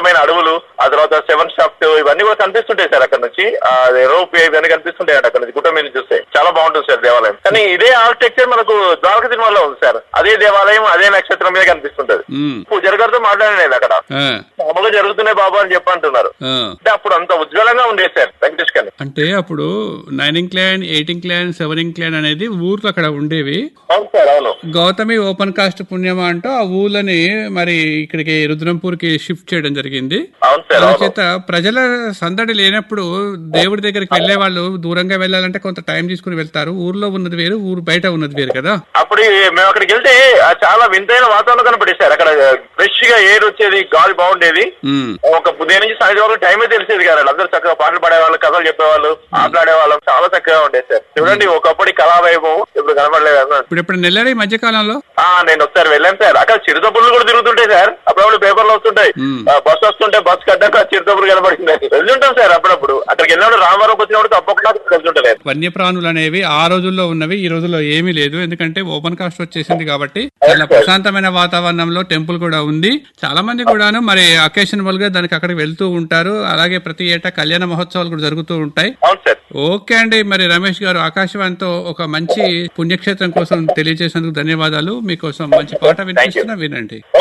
అందమైన అడవులు ఆ తర్వాత సెవెన్ షాఫ్ట్ ఇవన్నీ కూడా కనిపిస్తుంటాయి సార్ అక్కడ నుంచి ఆ రోప్ ఇవన్నీ కనిపిస్తుంటాయి అక్కడ నుంచి గుట్ట మీద నుంచి చూస్తే చాలా బాగుంటుంది సార్ దేవాలయం కానీ ఇదే ఆర్కిటెక్చర్ మనకు ద్వారక తిరుమలలో ఉంది సార్ అదే దేవాలయం అదే నక్షత్రం మీద కనిపిస్తుంటది ఉమ్, పూజారి గారితో మాట్లాడాను నేను అక్కడ ఆ, మామూలుగా జరుగుతున్నాయి బాబు అని చెప్పి అంటున్నారు ఆ. అంటే అప్పుడు అంత ఉజ్వలంగా ఉండేది సార్ వెంకటేష్ గారిని అంటే అప్పుడు నైనింగ్ క్లాన్ ఎయిటింగ్ క్లాన్ సెవెనింగ్ క్లాన్ అనేది ఊర్లు అక్కడ ఉండేవి అవును సార్ అవును గౌతమి ఓపెన్ కాస్ట్ పుణ్యమా అంటూ ఆ ఊళ్ళని మరి ఇక్కడికి రుద్రంపూర్కి షిఫ్ట్ చేయడం జరిగింది అవును సార్ అవును చేత ప్రజల సందడి లేనప్పుడు దేవుడి దగ్గరికి వెళ్లే వాళ్ళు దూరంగా వెళ్ళాలంటే కొంత టైం తీసుకుని వెళ్తారు ఊర్లో ఉన్నది వేరు ఊరు బయట ఉన్నది వేరు కదా అప్పుడు ఈ- మేము అక్కడికి వెళ్తే ఆ చాలా వింతైన వాతావరణం కనపడేది సార్ అక్కడ ఫ్రెష్ గా ఎయిర్ వచ్చేది గాలి బాగుండేది ఉమ్, ఒక ఉదయం నుంచి సాయంత్రం వరకు టైమే తెలిసేది కాదు అందరూ చక్కగా పాటలు పాడేవాళ్ళు కథలు చెప్పేవాళ్ళు ఆటలాడేవాళ్ళం చాలా చక్కగా ఉండేది సార్ చూడండి ఒకప్పటి కళావైభవం ఇప్పుడు కనపడలేదు అసలు. ఇప్పుడు ఎప్పుడు నెల్లారు ఈ మధ్య కాలంలో ఆ నేను ఒకసారి వెళ్ళాను సార్ అక్కడ చిరుతపుళ్ళు కూడా తిరుగుతుంటాయి సార్ అప్పుడప్పుడు పేపర్లు వస్తుంటాయి మ్మ్. ఆ, బస్సు వస్తుంటే బస్ కట్టాక చిరుతపులు కనపడింది వెళ్తుంటాం సార్ అప్పుడప్పుడు అక్కడికి వెళ్ళినప్పుడు రామవరం వచ్చినప్పుడు తప్పకుండా వెళ్తుంటలేదు వన్యప్రాణులు అనేవి ఆ రోజుల్లో ఉన్నవి ఈ రోజుల్లో ఏమీ లేదు ఎందుకంటే ఓపెన్ కాస్ట్ వచ్చేసింది కాబట్టి చాలా ప్రశాంతమైన వాతావరణంలో టెంపుల్ కూడా ఉంది చాలా మంది కూడాను మరి అకేషనబుల్ గా దానికి అక్కడికి వెళ్తూ ఉంటారు అలాగే ప్రతి ఏటా కళ్యాణ మహోత్సవాలు కూడా జరుగుతూ ఉంటాయి అవును సార్ ఓకే అండి మరి రమేష్ గారు ఆకాశవాణితో ఒక మంచి పుణ్యక్షేత్రం కోసం తెలియజేసినందుకు ధన్యవాదాలు మీకోసం మంచి పాట వినిపిస్తున్నా వినండి